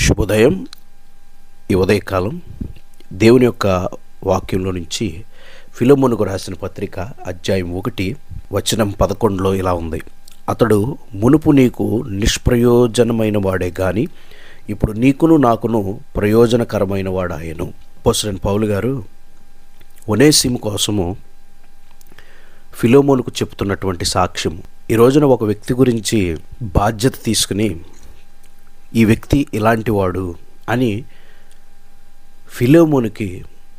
శుభోదయం ఈ ఉదయకాలం దేవుని యొక్క వాక్యంలో నుంచి ఫిలోమునుకు రాసిన పత్రిక అధ్యాయం ఒకటి వచనం పదకొండులో ఇలా ఉంది అతడు మునుపు నీకు నిష్ప్రయోజనమైన వాడే గాని ఇప్పుడు నీకును నాకును ప్రయోజనకరమైన వాడాయను పోస్టన్ పౌలు గారు ఒనేసిము కోసము ఫిలోమోనుకు చెప్తున్నటువంటి సాక్ష్యం ఈ రోజున ఒక వ్యక్తి గురించి బాధ్యత తీసుకుని ఈ వ్యక్తి ఇలాంటివాడు అని ఫిలోమోనుకి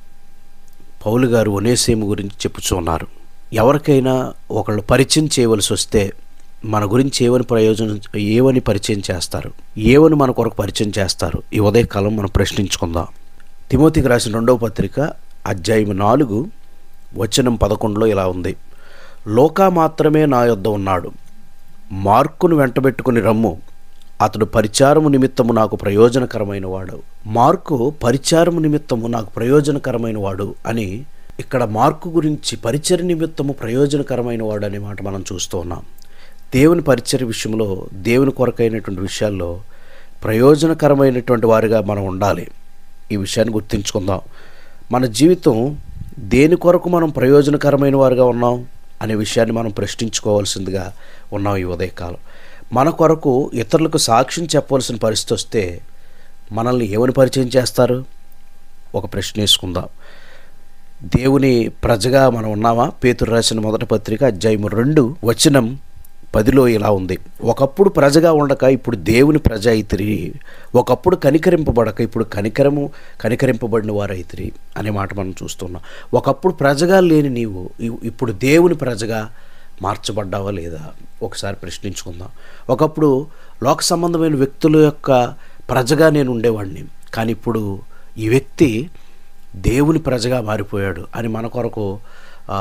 పౌలు గారు ఒనేసేము గురించి చెప్పుచున్నారు ఎవరికైనా ఒకళ్ళు పరిచయం చేయవలసి వస్తే మన గురించి ఏమని ప్రయోజనం ఏమని పరిచయం చేస్తారు ఏమని మన కొరకు పరిచయం చేస్తారు ఈ ఉదయకాలం మనం ప్రశ్నించుకుందాం తిమోతికి రాసిన రెండవ పత్రిక అధ్యాయం నాలుగు వచనం పదకొండులో ఇలా ఉంది లోకా మాత్రమే నా యొద్ద ఉన్నాడు మార్కును వెంటబెట్టుకుని రమ్ము అతడు పరిచారము నిమిత్తము నాకు ప్రయోజనకరమైన వాడు మార్కు పరిచారము నిమిత్తము నాకు ప్రయోజనకరమైన వాడు అని ఇక్కడ మార్కు గురించి పరిచయ నిమిత్తము ప్రయోజనకరమైన వాడు అనే మాట మనం చూస్తూ ఉన్నాం దేవుని పరిచయ విషయంలో దేవుని కొరకైనటువంటి విషయాల్లో ప్రయోజనకరమైనటువంటి వారిగా మనం ఉండాలి ఈ విషయాన్ని గుర్తుంచుకుందాం మన జీవితం దేని కొరకు మనం ప్రయోజనకరమైన వారుగా ఉన్నాం అనే విషయాన్ని మనం ప్రశ్నించుకోవాల్సిందిగా ఉన్నాం ఈ ఉదయకాలం మన కొరకు ఇతరులకు సాక్ష్యం చెప్పవలసిన పరిస్థితి వస్తే మనల్ని ఏమని పరిచయం చేస్తారు ఒక ప్రశ్న వేసుకుందాం దేవుని ప్రజగా మనం ఉన్నామా పేతురు రాసిన మొదటి పత్రిక అధ్యాయం రెండు వచనం పదిలో ఇలా ఉంది ఒకప్పుడు ప్రజగా ఉండక ఇప్పుడు దేవుని ప్రజ అయితిరి ఒకప్పుడు కనికరింపబడక ఇప్పుడు కనికరము కనికరింపబడిన వారు అయితిరి అనే మాట మనం చూస్తున్నాం ఒకప్పుడు ప్రజగా లేని నీవు ఇ- ఇప్పుడు దేవుని ప్రజగా మార్చబడ్డావా లేదా ఒకసారి ప్రశ్నించుకుందాం ఒకప్పుడు లోక సంబంధమైన వ్యక్తుల యొక్క ప్రజగా నేను ఉండేవాడిని కానీ ఇప్పుడు ఈ వ్యక్తి దేవుని ప్రజగా మారిపోయాడు అని మన కొరకు ఆ,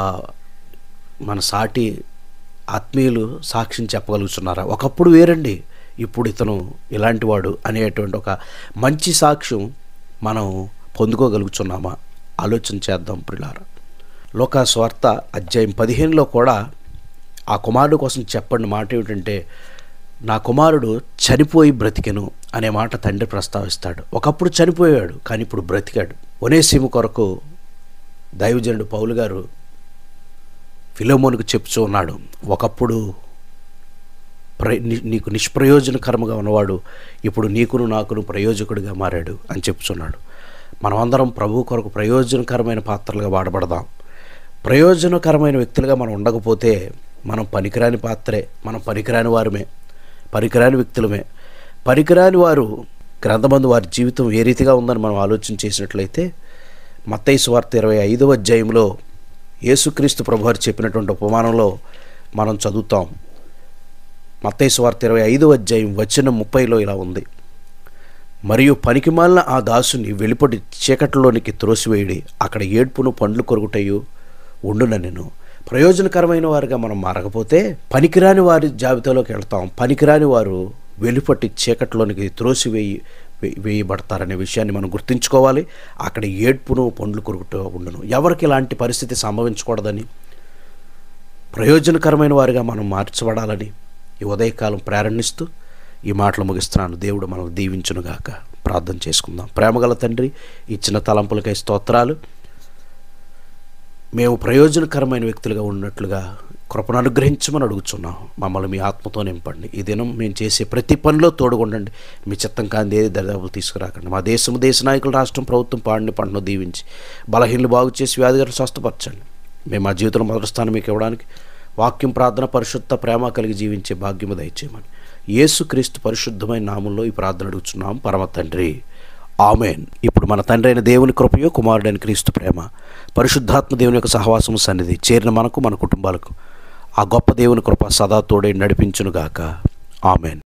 మన సాటి ఆత్మీయులు సాక్ష్యం చెప్పగలుగుతున్నారా ఒకప్పుడు వేరండి ఇప్పుడు ఇతను ఇలాంటి వాడు అనేటువంటి ఒక మంచి సాక్ష్యం మనం పొందుకోగలుగుతున్నామా ఆలోచన చేద్దాం ప్రిలారా లోకా స్వార్త అధ్యాయం పదిహేనులో కూడా ఆ కుమారుడు కోసం చెప్పండి మాట ఏమిటంటే నా కుమారుడు చనిపోయి బ్రతికెను అనే మాట తండ్రి ప్రస్తావిస్తాడు ఒకప్పుడు చనిపోయాడు కానీ ఇప్పుడు బ్రతికాడు ఒనేసిము కొరకు దైవజనుడు పౌలు గారు ఫిలోమోనుకు చెప్తూ ఉన్నాడు ఒకప్పుడు ప్ర ని- నీకు నిష్ప్రయోజనకరముగా ఉన్నవాడు ఇప్పుడు నీకును నాకును ప్రయోజకుడిగా మారాడు అని చెప్తున్నాడు మనమందరం ప్రభు కొరకు ప్రయోజనకరమైన పాత్రలుగా వాడబడదాం ప్రయోజనకరమైన వ్యక్తులుగా మనం ఉండకపోతే మనం పనికిరాని పాత్రే మనం పనికిరాని వారమే పనికిరాని వ్యక్తులమే పనికిరాని వారు గ్రంథమందు వారి జీవితం ఏ రీతిగా ఉందని మనం ఆలోచన చేసినట్లయితే మత్తయి సువార్త ఇరవై ఐదవ అధ్యాయంలో యేసుక్రీస్తు ప్రభువారు చెప్పినటువంటి ఉపమానంలో మనం చదువుతాం మత్తయి సువార్త ఇరవై ఐదవ అధ్యాయం వచ్చిన ముప్పైలో ఇలా ఉంది మరియు పనికిమాలిన ఆ దాసుని వెలుపటి చీకటిలోనికి త్రోసివేయడి అక్కడ ఏడ్పును పండ్లు కొరుకుటయు ఉండున నేను ప్రయోజనకరమైన వారుగా మనం మారకపోతే పనికిరాని వారి జాబితాలోకి వెళ్తాం పనికిరాని వారు వెలుపటి చీకటిలోనికి త్రోసివేయి వే- వేయబడతారనే విషయాన్ని మనం గుర్తుంచుకోవాలి అక్కడ ఏడ్పును పండ్లు కొరుకుతూ ఉండును ఎవరికి ఇలాంటి పరిస్థితి సంభవించకూడదని ప్రయోజనకరమైన వారిగా మనం మార్చబడాలని ఈ ఉదయకాలం ప్రేరణిస్తూ ఈ మాటలు ముగిస్తున్నాను దేవుడు మనకు దీవించునుగాక ప్రార్థన చేసుకుందాం ప్రేమగల తండ్రి ఇచ్చిన తలంపులకై స్తోత్రాలు మేము ప్రయోజనకరమైన వ్యక్తులుగా ఉన్నట్లుగా కృపను అనుగ్రహించమని అడుగుతున్నాం మమ్మల్ని మీ ఆత్మతో నింపండి ఈ దినం మేము చేసే ప్రతి పనిలో తోడుగుండండి మీ చిత్తం కాంది ఏది దరిదాపులు తీసుకురాకండి మా దేశం దేశ నాయకులు రాష్ట్రం ప్రభుత్వం పాడిని పంటను దీవించి బలహీనలు బాగు చేసి వ్యాధిగారు స్వస్థపరచండి మేము మా జీవితంలో మొదటి స్థానం మీకు ఇవ్వడానికి వాక్యం ప్రార్థన పరిశుద్ధ ప్రేమ కలిగి జీవించే భాగ్యము దయచేయమని యేసుక్రీస్తు పరిశుద్ధమైన నామంలో ఈ ప్రార్థన అడుగుతున్నాం పరమ తండ్రి ఆమెన్ ఇప్పుడు మన తండ్రి అయిన దేవుని కృపయో కుమారుడైన క్రీస్తు ప్రేమ పరిశుద్ధాత్మ దేవుని యొక్క సహవాసము సన్నిధి చేరిన మనకు మన కుటుంబాలకు ఆ గొప్ప దేవుని కృప సదా తోడే నడిపించునుగాక ఆమెన్